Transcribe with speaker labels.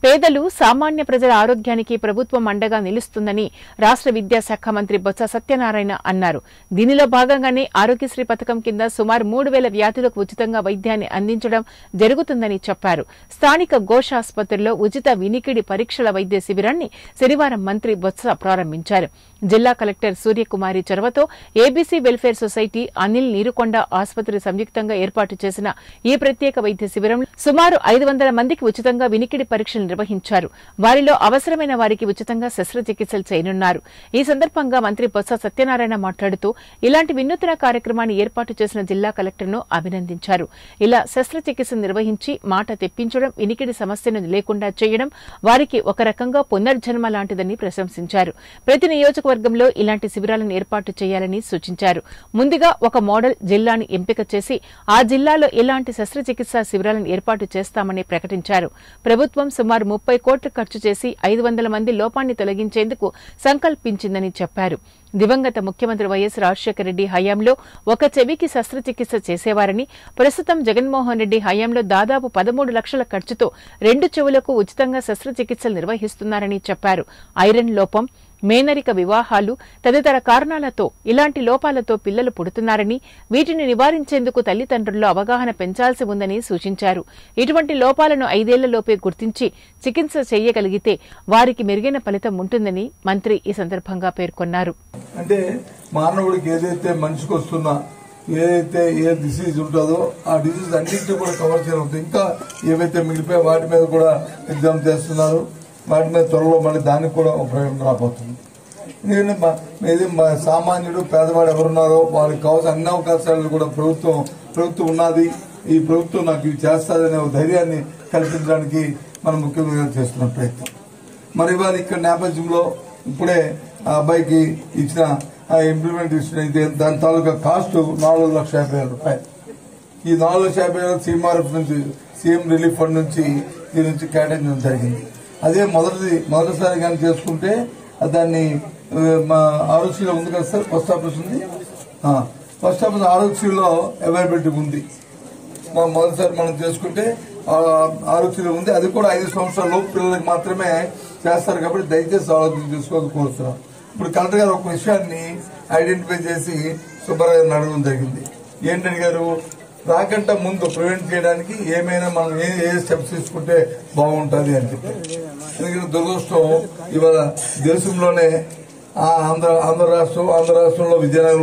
Speaker 1: పేదలు సామాన్య ప్రజల ఆరోగ్యానికి ప్రభుత్వం అండగా నిలుస్తుందని రాష్ట్ర విద్యాశాఖ మంత్రి బొత్స సత్యనారాయణ అన్నారు దీనిలో భాగంగానే ఆరోగ్యశ్రీ పథకం కింద సుమారు మూడు వేల వ్యాధులకు ఉచితంగా వైద్యాన్ని అందించడం జరుగుతుందని చెప్పారు స్థానిక ఘోష ఆసుపత్రిలో ఉచిత వినికిడి పరీక్షల వైద్య శిబిరాన్ని శనివారం మంత్రి బొత్స ప్రారంభించారు జిల్లా కలెక్టర్ సూర్యకుమారి చొరవతో ABC welfare society Anil Neerukonda ఆసుపత్రి సంయుక్తంగా ఏర్పాటు చేసిన ఈ ప్రత్యేక వైద్య శిబిరంలో సుమారు ఐదు వందల మందికి ఉచితంగా వినికిడి పరీక్షలు నిర్వహించారు వారిలో అవసరమైన వారికి ఉచితంగా శస్త్రచికిత్సలు చేయనున్నారు ఈ సందర్భంగా మంత్రి బొత్స సత్యనారాయణ మాట్లాడుతూ ఇలాంటి వినూత్న కార్యక్రమాన్ని ఏర్పాటు చేసిన జిల్లా కలెక్టర్ను అభినందించారు ఇలా శస్త్రచికిత్స నిర్వహించి మాట తెప్పించడం వినికిడి సమస్యను లేకుండా చేయడం వారికి ఒక రకంగా పునర్జన్మ లాంటిదని ప్రశంసించారు ప్రతి నియోజకవర్గంలో ఇలాంటి శిబిరాలను ఏర్పాటు చేయాలని సూచించారు ముందుగా ఒక మోడల్ జిల్లాను ఎంపిక చేసి ఆ జిల్లాలో ఇలాంటి శస్త్రచికిత్సా శిబిరాలను ఏర్పాటు చేస్తామని ప్రకటించారు ప్రభుత్వం సుమారు ముప్పై కోట్లు ఖర్చు చేసి ఐదు వందల మంది లోపాన్ని తొలగించేందుకు సంకల్పించిందని చెప్పారు దివంగత ముఖ్యమంత్రి వైఎస్ రాజశేఖర రెడ్డి హయాంలో ఒక చెవికి శస్త్రచికిత్స చేసేవారని ప్రస్తుతం జగన్మోహన్ రెడ్డి హయాంలో దాదాపు పదమూడు లక్షల ఖర్చుతో రెండు చెవులకు ఉచితంగా శస్త్రచికిత్సలు నిర్వహిస్తున్నారని చెప్పారు ఐరన్ లోపం మేనరిక వివాహాలు తదితర కారణాలతో ఇలాంటి లోపాలతో పిల్లలు పుడుతున్నారని వీటిని నివారించేందుకు తల్లిదండ్రుల్లో అవగాహన పెంచాల్సి ఉందని సూచించారు ఇటువంటి లోపాలను ఐదేళ్లలోపే గుర్తించి చికిత్స చేయగలిగితే వారికి మెరుగైన ఫలితం ఉంటుందని మంత్రి ఈ సందర్భంగా పేర్కొన్నారు
Speaker 2: అంటే మానవుడికి ఏదైతే మనిషికి వస్తున్నా ఏదైతే ఏ డిసీజ్ ఉంటుందో ఆ డిసీజ్ అన్నింటినీ కూడా కవర్ చేయడం ఇంకా ఏవైతే మిగిలిపోయా వాటి మీద కూడా ఎగ్జామ్ చేస్తున్నారు వాటి మీద త్వరలో మళ్ళీ దానికి కూడా ఒక ప్రయోజనం రాబోతుంది ఎందుకంటే మా- ఇది మా సామాన్యుడు పేదవాడు ఎవరున్నారో వాళ్ళకి కావాల్సిన అన్ని అవకాశాలు కూడా ప్రభుత్వం ప్రభుత్వం ఉన్నది ఈ ప్రభుత్వం నాకు ఇవి చేస్తాదనే ఒక ధైర్యాన్ని కల్పించడానికి మనం ముఖ్యంగా చేస్తున్న ప్రయత్నం మరి ఇవాళ ఇక్కడ నేపథ్యంలో ఇప్పుడే ఆ అబ్బాయికి ఇచ్చిన ఆ ఇంప్లిమెంటేషన్ అయితే దాని తాలూకా కాస్ట్ నాలుగు లక్షల యాభై వేల రూపాయలు ఈ నాలుగు లక్షల యాభై వేల సీఎంఆర్ఎఫ్ నుంచి సీఎం రిలీఫ్ ఫండ్ నుంచి దీని నుంచి కేటాయించడం జరిగింది అదే మొదటిది మొదటిసారి కానీ చేసుకుంటే ఆ దాన్ని ఆ, మా ఆరోగ్యలో ఉంది కదా సార్ పోస్ట్ ఆఫీస్ ఉంది ఆ, పోస్ట్ ఆఫీస్ ఆరోగ్యలో అవైలబిలిటీ ఉంది మా మొదటిసారి మనం చేసుకుంటే ఆ, ఆరోగ్యలో ఉంది అది కూడా ఐదు సంవత్సరాల లోపు పిల్లలకి మాత్రమే చేస్తారు కాబట్టి దయచేసి ఆలోచన చేసుకోవాలని కోరుతున్నాం ఇప్పుడు కలెక్టర్ గారు ఒక విషయాన్ని ఐడెంటిఫై చేసి సుబ్బారావు అడగడం జరిగింది ఏంటని గారు రాకంటే ముందు ప్రివెంట్ చేయడానికి ఏమైనా మనం ఏ ఏ స్టెప్స్ తీసుకుంటే బాగుంటుంది అని చెప్పి ఎందుకంటే దురదృష్టం ఇవాళ దేశంలోనే ఆ ఆంధ్ర ఆంధ్ర రాష్ట్రం ఆంధ్ర రాష్ట్రంలో విజయనగరం